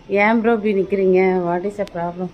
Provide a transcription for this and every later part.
ஏன் ப்ரோ இப்படி நிற்கிறீங்க what is a problem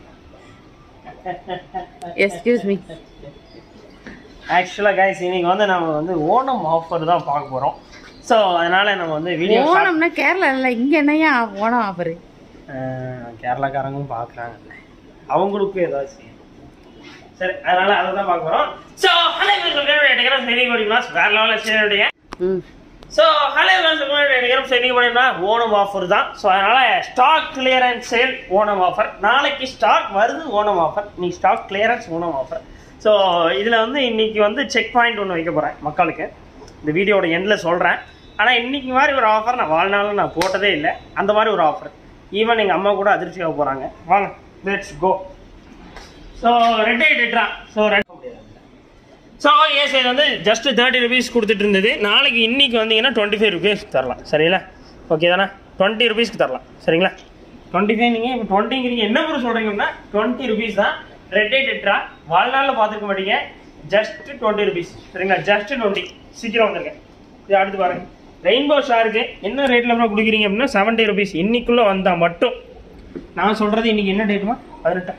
excuse me ஆக்சுவலாக கைஸ் இன்னைக்கு வந்து நம்ம வந்து ஓணம் ஆஃபர் தான் பார்க்க போகிறோம் ஸோ அதனால நம்ம வந்து வீடியோ ஓணம்னா கேரளா இல்லை இங்கே என்னையா ஓணம் ஆஃபரு கேரளாக்காரங்களும் பார்க்குறாங்க அவங்களுக்கும் ஏதாச்சும் சரி அதனால அதை தான் பார்க்க போகிறோம் ஸோ ஹலோ எடுக்கிறோம் சரி பண்ணிக்கலாம் வேற லெவலில் சரி ம் ஸோ ஹலோ எடுக்கிறோம் சரி பண்ணினா ஓணம் ஆஃபர் தான் ஸோ அதனால stock clearance sale Onam offer நாளைக்கு ஸ்டாக் வருது ஓணம் ஆஃபர் நீ stock clearance Onam offer so இதில் வந்து இன்னைக்கு வந்து செக் பாயிண்ட் ஒன்று வைக்க போகிறேன் மக்களுக்கு இந்த வீடியோட எண்டில் சொல்கிறேன் ஆனால் இன்னைக்கு மாதிரி ஒரு ஆஃபர் நான் வாழ்நாளில் நான் போட்டதே இல்லை அந்த மாதிரி ஒரு ஆஃபர் ஈவன் எங்கள் அம்மா கூட அதிர்ச்சியாக போகிறாங்க வாங்க லெட்ஸ் கோ ஸோ ரெட் ஐட்டா ஸோ ரெட் ஸோ எஸ் இது வந்து ஜஸ்ட் தேர்ட்டி ருபீஸ் கொடுத்துட்டு இருந்தது நாளைக்கு இன்னைக்கு வந்தீங்கன்னா டுவெண்ட்டி ஃபைவ் ருபீஸ் தரலாம் சரிங்களா ஓகே தானே டுவெண்ட்டி ருபீஸ்க்கு தரலாம் சரிங்களா டுவெண்ட்டி ஃபைவ் நீங்கள் இப்போ டுவெண்ட்டிங்கிறீங்க என்ன பொருள் சொல்கிறீங்கன்னா டுவெண்ட்டி ருபீஸ் தான் ரெட் ஐட்டா வாழ்நாளில் பார்த்துக்க மாட்டீங்க ஜஸ்ட் டுவெண்ட்டி ருபீஸ் சரிங்களா ஜஸ்ட் டுவெண்ட்டி சீக்கிரம் வந்துருங்க இது அடுத்து பாருங்க ரெயின்போ ஷாருக்கு என்ன ரேட்டில் அப்புறம் கொடுக்குறீங்க அப்படின்னா செவன்ட்டி ருபீஸ் இன்னைக்குள்ளே வந்தால் மட்டும் நான் சொல்கிறது இன்னைக்கு என்ன டேட்டுமா பதினெட்டா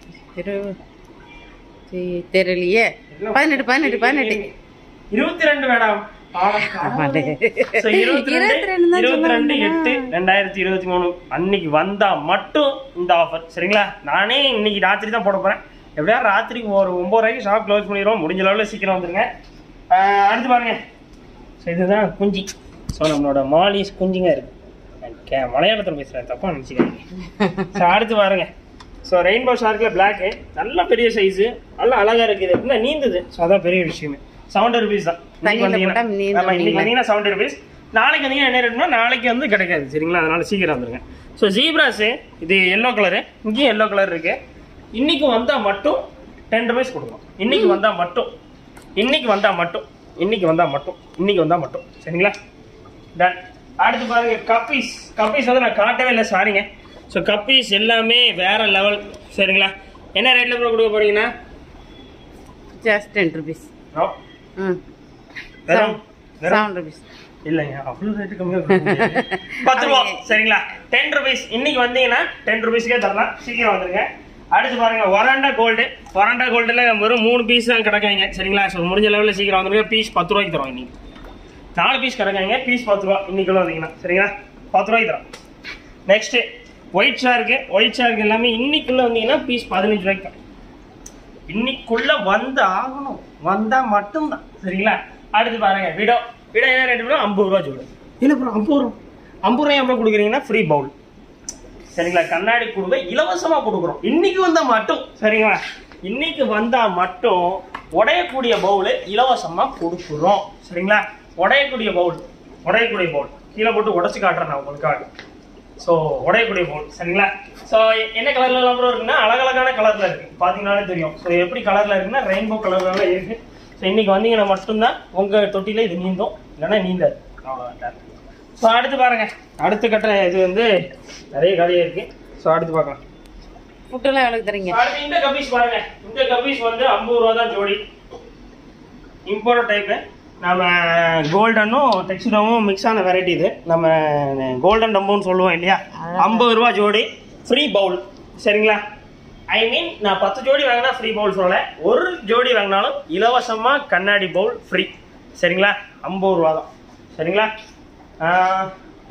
இருபத்தி தெரியலையே பதினெட்டு பதினெட்டு பதினெட்டு இருபத்தி ரெண்டு மேடம் ஆமாண்டே. So, இருபத்தி ரெண்டு இருபத்தி ரெண்டு தான் இருபத்தி ரெண்டு சொன்னாங்க. எட்டு ரெண்டாயிரத்தி இருபத்தி மூணு அன்னைக்கு வந்தா மட்டும் இந்த ஆஃபர் சரிங்களா நானே இன்னைக்கு ராத்திரி தான் போட போறேன் எப்படியா ராத்திரிக்கு ஒரு ஒன்பது ரூபாய்க்கு ஷாப் க்ளோஸ் பண்ணிடுவோம் முடிஞ்ச அளவில் சீக்கிரம் வந்துருங்க ஆஹ் அடுத்து பாருங்க ஸோ இதுதான் குஞ்சி ஸோ நம்மளோட மாலிஸ் குஞ்சிங்க இருக்கு கே மலையாளத்தில் பேசுகிறேன் தப்பா நினச்சிக்காங்க ஸோ அடுத்து பாருங்க ஸோ ரெயின்போ ஷார்க்கில் பிளாக்கு நல்ல பெரிய சைஸு நல்ல அழகா இருக்குது எப்படின்னா நீந்துது ஸோ அதான் பெரிய விஷயமே செவன்டி ருபீஸ் தான் இன்னைக்கு தண்ணியில போட்டா வந்தீங்கன்னா நீந்தும் ஆமா, இன்னைக்கு நீங்க. வந்தீங்கன்னா செவன்டி ருபீஸ் நாளைக்கு வந்தீங்கன்னா என்ன ரேட்னா நாளைக்கு வந்து கிடைக்காது சரிங்களா அதனால சீக்கிரம் வந்துருங்க ஸோ ஜீப்ராஸு இது எல்லோ கலரு இங்கேயும் எல்லோ கலர் இருக்கு இன்னைக்கு வந்தா மட்டும் டென் ருபீஸ் கொடுக்கணும் இன்னைக்கு வந்தா மட்டும் இன்னைக்கு வந்தா மட்டும் இன்னைக்கு வந்தா மட்டும் இன்னைக்கு வந்தா மட்டும் சரிங்களா டன் அடுத்து பாருங்க கப்பீஸ் கப்பீஸ் வந்து நான் காட்டவே இல்லை சாரிங்க ஸோ கப்பீஸ் எல்லாமே வேற லெவல் சரிங்களா என்ன ரேட்ல ப்ரோ கொடுக்க போறீங்கன்னா ஜஸ்ட் டென் ருபீஸ் bro? ம் வெறும் வெறும் செவன் ருபீஸ் இல்லைங்க அவ்வளோ ரேட்டு கம்மியாக கொடுக்க முடியாது. பத்து ரூபா சரிங்களா டென் ருபீஸ் இன்னைக்கு வந்தீங்கன்னா டென் ருபீஸ்க்கே தரலாம் சீக்கிரம் வந்துருங்க அடுத்து பாருங்க ஒராண்டா கோல்டு ஒராண்டா கோல்டுல வெறும் மூணு பீஸ் தான் கிடக்காங்க சரிங்களா ஸோ முடிஞ்ச லெவலில் சீக்கிரம் வந்துருங்க பீஸ் பத்து ரூபாய்க்கு தரோம் இன்னைக்கு நாலு பீஸ் கிடக்காங்க பீஸ் பத்து ரூபா இன்னைக்குள்ள வந்தீங்கன்னா சரிங்களா பத்து ரூபாய்க்கு தரோம் next white shark white shark எல்லாமே இன்னைக்குள்ள வந்தீங்கன்னா பீஸ் பதினஞ்சு ரூபாய்க்கு தரோம் இன்னைக்குள்ள வந்து ஆகணும் வந்தா மட்டும்தான் சரிங்களா அடுத்து பாருங்க விடோ விடோ என்ன ரேட் ஐம்பது ரூபா ஜோடு இல்ல ப்ரோ ஐம்பது ரூபா ஐம்பது ரூபாய் எவ்வளோ கொடுக்குறீங்கன்னா ஃப்ரீ பவுல் சரிங்களா கண்ணாடி குடுவை இலவசமா கொடுக்குறோம் இன்னைக்கு வந்தா மட்டும் சரிங்களா இன்னைக்கு வந்தா மட்டும் உடையக்கூடிய பவுல் இலவசமா கொடுக்குறோம் சரிங்களா உடையக்கூடிய பவுல் உடையக்கூடிய பவுல் கீழே போட்டு உடைச்சு காட்டுறேன் நான் உங்களுக்காக ஸோ உடையக்கூடிய பவுல் சரிங்களா ஸோ என்ன கலர்ல எல்லாம் கூட இருக்குன்னா அழகழகான கலர்ல இருக்கு பாத்தீங்கன்னாலே தெரியும் ஸோ எப்படி கலர்ல இருக்குன்னா ரெயின்போ கலர்ல இருக்கு ஸோ இன்னைக்கு வந்தீங்கன்னா மட்டும்தான் உங்க தொட்டில இது நீந்தும் இல்லைன்னா நீந்தாது அவ்வளோதான் ஸோ அடுத்து பாருங்க அடுத்த கட்ட இது வந்து நிறைய கதையா இருக்கு ஸோ அடுத்து பார்க்கலாம் ஃபுட்டெல்லாம் எவ்வளோக்கு தரீங்க அடுத்து இந்த கபீஸ் பாருங்க இந்த கபீஸ் வந்து ஐம்பது ரூபா தான் ஜோடி இம்போர்ட் டைப்பு நம்ம கோல்டனும் டெக்ஸ்டரும் மிக்ஸ் ஆன வெரைட்டி இது நம்ம கோல்டன் டம்புன்னு சொல்லுவோம் இல்லையா ஐம்பது ரூபா ஜோடி ஃப்ரீ பவுல் சரிங்களா ஐ மீன் நான் பத்து ஜோடி வாங்கினா ஃப்ரீ பவுல் சொல்லலை ஒரு ஜோடி வாங்கினாலும் இலவசமா கண்ணாடி பவுல் ஃப்ரீ சரிங்களா ஐம்பது ரூபா தான் சரிங்களா ஆஹ்,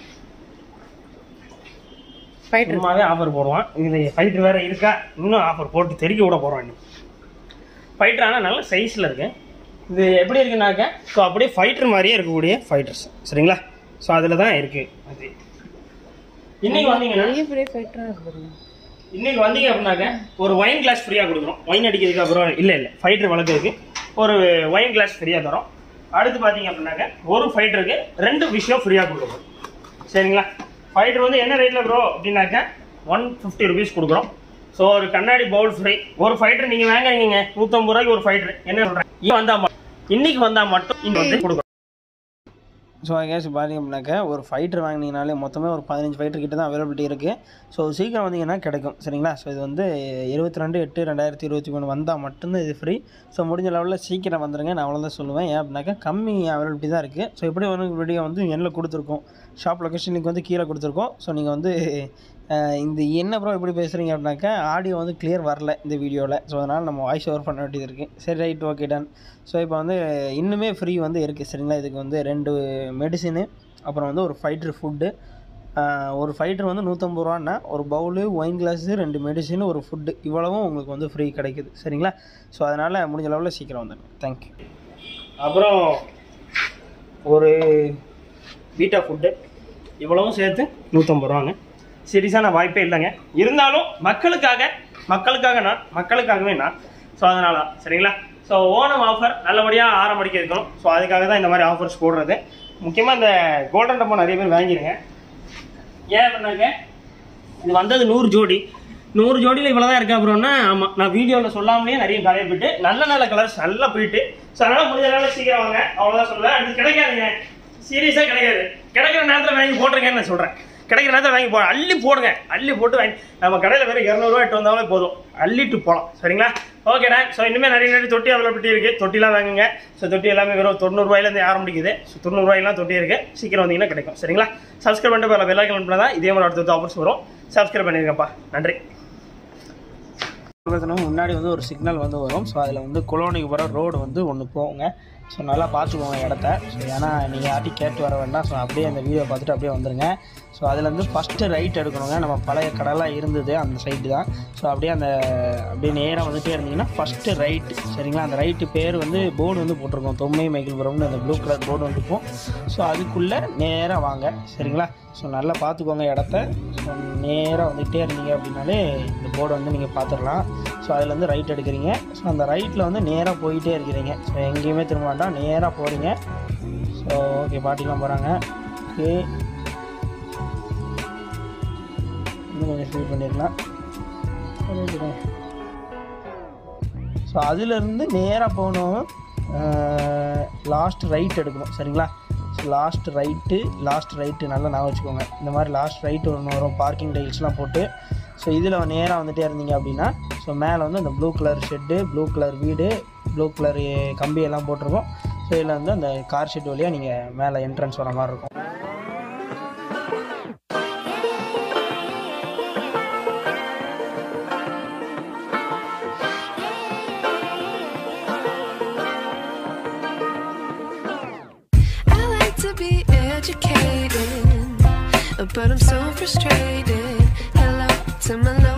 ஃபைட்ரு சும்மாவே ஆஃபர் போடுவான் இதில் ஃபைட்டர் வேற இருக்கா இன்னும் ஆஃபர் போட்டு தெறிக்க விட போகிறோம் இன்னும் ஃபைட்டர் ஆனால் நல்ல சைஸில் இருக்கு இது எப்படி இருக்குனாக்க ஸோ அப்படியே ஃபைட்டர் மாதிரியே இருக்கக்கூடிய ஃபைட்டர்ஸ் சரிங்களா ஸோ அதில் தான் இருக்கு அது இன்னைக்கு வந்தீங்கன்னா பெரிய பெரிய ஃபைட்டராக இருக்குதுங்க இன்னைக்கு வந்தீங்க அப்படின்னாக்க ஒரு ஒயின் கிளாஸ் ஃப்ரீயாக கொடுக்குறோம் ஒயின் அடிக்கிறதுக்கு அப்புறம் இல்லை இல்லை ஃபைட்டர் வளர்க்குறதுக்கு ஒரு ஒயின் கிளாஸ் ஃப்ரீயாக தரோம் அடுத்து பார்த்தீங்க அப்படின்னாக்க ஒரு ஃபைட்டருக்கு ரெண்டு விஷயம் ஃப்ரீயாக கொடுக்குறோம் சரிங்களா ஃபைட்டர் வந்து என்ன ரேட்டில் ப்ரோ அப்படின்னாக்க ஒன் ஃபிஃப்டி ருபீஸ் கொடுக்குறோம் ஸோ ஒரு கண்ணாடி பவுல் ஃப்ரீ ஒரு ஃபைட்டர் நீங்கள் வாங்குறீங்க நூற்றம்பது ரூபாய்க்கு ஒரு ஃபைட்டர் என்ன சொல்கிறேன் இன்னைக்கு வந்தால் மட்டும் இன்னைக்கு வந்தால் மட்டும் இங்கே வந்து கொடுக்குறோம் ஸோ கேஸ் பார்த்தீங்க அப்படின்னாக்க ஒரு ஃபைட்டர் வாங்கினீங்கனாலே மொத்தமே ஒரு பதினஞ்சு ஃபைட்டர் கிட்ட தான் அவைலபிலிட்டி இருக்குது ஸோ சீக்கிரம் வந்தீங்கன்னா கிடைக்கும் சரிங்களா ஸோ இது வந்து இருபத்தி ரெண்டு எட்டு ரெண்டாயிரத்தி இருபத்தி மூணு வந்தால் மட்டும்தான் இது ஃப்ரீ ஸோ முடிஞ்ச லெவலில் சீக்கிரம் வந்துடுங்க நான் அவ்வளோதான் சொல்லுவேன் ஏன் அப்படின்னாக்கா கம்மி அவைலபிலிட்டி தான் இருக்குது ஸோ எப்படி ஒரு வீடியோ வந்து எண்ணில் கொடுத்துருக்கோம் ஷாப் லொக்கேஷன் லிங்க் வந்து கீழே கொடுத்துருக்கோம் ஸோ நீங்கள் வந்து அஹ் இந்த என்ன ப்ரோ இப்படி பேசுகிறீங்க அப்படின்னாக்கா ஆடியோ வந்து கிளியர் வரல இந்த வீடியோவில் ஸோ அதனால் நம்ம வாய்ஸ் ஓவர் பண்ண வேண்டியது இருக்குது சரி ரைட் ஓகே டன் ஸோ இப்போ வந்து இன்னுமே ஃப்ரீ வந்து இருக்குது சரிங்களா இதுக்கு வந்து ரெண்டு மெடிசினு அப்புறம் வந்து ஒரு ஃபைட்ரு ஃபுட்டு ஒரு ஃபைட்ரு வந்து நூற்றம்பது ரூபான்னா ஒரு பவுலு ஒயின் கிளாஸு ரெண்டு மெடிசின் ஒரு ஃபுட்டு இவ்வளவும் உங்களுக்கு வந்து ஃப்ரீ கிடைக்குது சரிங்களா ஸோ அதனால் முடிஞ்ச லெவலில் சீக்கிரம் வந்துடுங்க தேங்க்யூ அப்புறம் ஒரு பீட்டா ஃபுட்டு இவ்வளவும் சேர்த்து நூற்றம்பது ரூபாங்க சீரியஸான வாய்ப்பே இல்லைங்க இருந்தாலும் மக்களுக்காக மக்களுக்காக நான் மக்களுக்காகவே நான் ஸோ அதனால தான் சரிங்களா ஸோ ஓணம் ஆஃபர் நல்லபடியாக ஆரம்பிக்க இருக்கணும் ஸோ அதுக்காக தான் இந்த மாதிரி ஆஃபர்ஸ் போடுறது முக்கியமாக இந்த கோல்டன் டப்பா நிறைய பேர் வாங்கிடுங்க ஏன் பண்ணாங்க இது வந்தது நூறு ஜோடி நூறு ஜோடியில் இவ்வளோ தான் இருக்கு அப்புறம்னா ஆமாம் நான் வீடியோவில் சொல்லாமலே நிறைய கலைய போயிட்டு நல்ல நல்ல கலர்ஸ் நல்லா போயிட்டு ஸோ அதனால் முடிஞ்ச நாள் சீக்கிரம் வாங்க அவ்வளோதான் சொல்லுவேன் அது கிடைக்காதுங்க சீரியஸாக கிடைக்காது கிடைக்கிற நேரத்தில் வாங்கி போட்டிருக்கேன்னு நான் சொல்கிறேன் கிடைக்கிற நேரத்தில் வாங்கி போ அள்ளி போடுங்க அள்ளி போட்டு வாங்கி நம்ம கடையில் வெறும் இரநூறுவா எட்டு வந்தாலே போதும் அள்ளிட்டு போகலாம் சரிங்களா ஓகேடா ஸோ இனிமேல் நிறைய நிறைய தொட்டி அவைலபிலிட்டி இருக்குது தொட்டிலாம் வாங்குங்க ஸோ தொட்டி எல்லாமே வெறும் தொண்ணூறுவாயிலேருந்து ஆரம்பிக்குது ஸோ தொண்ணூறுவாயெல்லாம் தொட்டி இருக்குது சீக்கிரம் வந்தீங்கன்னா கிடைக்கும் சரிங்களா சப்ஸ்கிரைப் பண்ணிட்டு பல வெள்ளாய்க்கல் பண்ணால் தான் இதே மாதிரி அடுத்த ஆஃபர்ஸ் வரும் சப்ஸ்கிரைப் பண்ணிருங்கப்பா நன்றி பார்த்தோன்னா முன்னாடி வந்து ஒரு சிக்னல் வந்து வரும் ஸோ அதில் வந்து குளோனிக்கு போகிற ரோடு வந்து ஒன்று போகுங்க ஸோ நல்லா பார்த்துக்கோங்க இடத்த ஸோ ஏன்னா நீங்கள் யார்ட்டையும் கேட்டு வர வேண்டாம் ஸோ அப்படியே அந்த வீடியோ பார்த்துட்டு அப்படியே வந்துருங்க ஸோ அதுலேருந்து ஃபஸ்ட்டு ரைட் எடுக்கணுங்க நம்ம பழைய கடலாம் இருந்தது அந்த சைடு தான் ஸோ அப்படியே அந்த அப்படியே நேராக வந்துட்டே இருந்தீங்கன்னா ஃபஸ்ட்டு ரைட்டு சரிங்களா அந்த ரைட்டு பேர் வந்து போர்டு வந்து போட்டிருக்கோம் தொம்மை மைக்கிள்புரம்னு அந்த ப்ளூ கலர் போர்டு வந்து இருக்கும் ஸோ அதுக்குள்ளே நேராக வாங்க சரிங்களா ஸோ நல்லா பார்த்துக்கோங்க இடத்த ஸோ நேராக வந்துகிட்டே இருந்தீங்க அப்படின்னாலே இந்த போர்டை வந்து நீங்கள் பார்த்துடலாம் ஸோ அதுலேருந்து ரைட் எடுக்கிறீங்க ஸோ அந்த ரைட்டில் வந்து நேராக போயிட்டே இருக்கிறீங்க ஸோ எங்கேயுமே திரும்ப வேண்டாம் நேராக போகிறீங்க ஸோ ஓகே பாட்டிலாம் போகிறாங்க ஓகே இன்னும் கொஞ்சம் ஸ்பீட் பண்ணிடலாம் ஸோ அதுலேருந்து நேராக போகணும் லாஸ்ட் ரைட் எடுக்கணும் சரிங்களா so last right last right நல்லா நான் வச்சுக்கோங்க இந்த மாதிரி லாஸ்ட் ரைட்டு ஒன்று வரும் பார்க்கிங் டைல்ஸ்லாம் போட்டு ஸோ இதில் நேராக வந்துட்டே இருந்தீங்க அப்படின்னா ஸோ மேலே வந்து அந்த blue colour shed blue colour வீடு ப்ளூ கலர் கம்பி எல்லாம் போட்டிருக்கோம் ஸோ இதில் வந்து அந்த கார் ஷெட் வழியாக நீங்கள் மேலே என்ட்ரன்ஸ் வர மாதிரி இருக்கும் I like to be educated, but I'm so frustrated. Hello to my